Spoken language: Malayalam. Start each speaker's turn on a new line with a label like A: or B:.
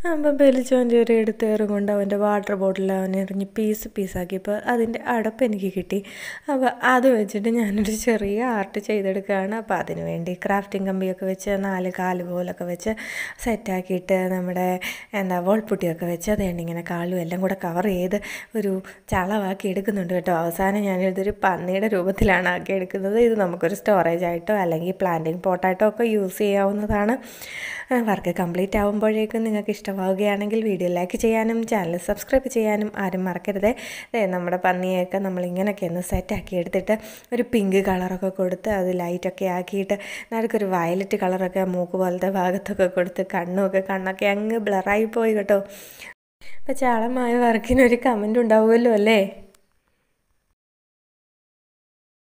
A: അപ്പം ബെലിച്ചോൻ്റെ ഒരു എടുത്തേറും കൊണ്ട് അവൻ്റെ വാട്ടർ ബോട്ടിൽ അവൻ എറിഞ്ഞ് പീസ് പീസാക്കിയപ്പോൾ അതിൻ്റെ അടപ്പ് എനിക്ക് കിട്ടി അപ്പോൾ അത് വെച്ചിട്ട് ഞാനൊരു ചെറിയ ആർട്ട് ചെയ്തെടുക്കുകയാണ് അപ്പോൾ അതിന് വേണ്ടി ക്രാഫ്റ്റിംഗ് കമ്പിയൊക്കെ വെച്ച് നാല് കാല് പോലൊക്കെ വെച്ച് സെറ്റാക്കിയിട്ട് നമ്മുടെ എന്താ വോൾപുട്ടിയൊക്കെ വെച്ച് അതേണ്ട ഇങ്ങനെ കാലും എല്ലാം കൂടെ കവർ ചെയ്ത് ഒരു ചളവാക്കി എടുക്കുന്നുണ്ട് കേട്ടോ അവസാനം ഞാനിതൊരു പന്നിയുടെ രൂപത്തിലാണ് ആക്കി എടുക്കുന്നത് ഇത് നമുക്കൊരു സ്റ്റോറേജ് ആയിട്ടോ അല്ലെങ്കിൽ പ്ലാന്റിങ് പോട്ടായിട്ടോ ഒക്കെ യൂസ് ചെയ്യാവുന്നതാണ് വർക്ക് കംപ്ലീറ്റ് ആകുമ്പോഴേക്കും നിങ്ങൾക്ക് ഇഷ്ടമാവുകയാണെങ്കിൽ വീഡിയോ ലൈക്ക് ചെയ്യാനും ചാനൽ സബ്സ്ക്രൈബ് ചെയ്യാനും ആരും മറക്കരുത് ദേ നമ്മുടെ പന്നിയൊക്കെ നമ്മൾ ഇങ്ങനെയൊക്കെ ഒന്ന് സെറ്റാക്കി എടുത്തിട്ട് ഒരു പിങ്ക് കളറൊക്കെ കൊടുത്ത് അത് ലൈറ്റൊക്കെ ആക്കിയിട്ട് നടുക്കൊരു വയലറ്റ് കളറൊക്കെ മൂക്ക് പോലത്തെ ഭാഗത്തൊക്കെ കൊടുത്ത് കണ്ണുമൊക്കെ കണ്ണൊക്കെ അങ്ങ് ബ്ലറായി പോയി കേട്ടോ അപ്പോൾ ചാളമായ വർക്കിനൊരു കമൻ്റ് ഉണ്ടാവുമല്ലോ അല്ലേ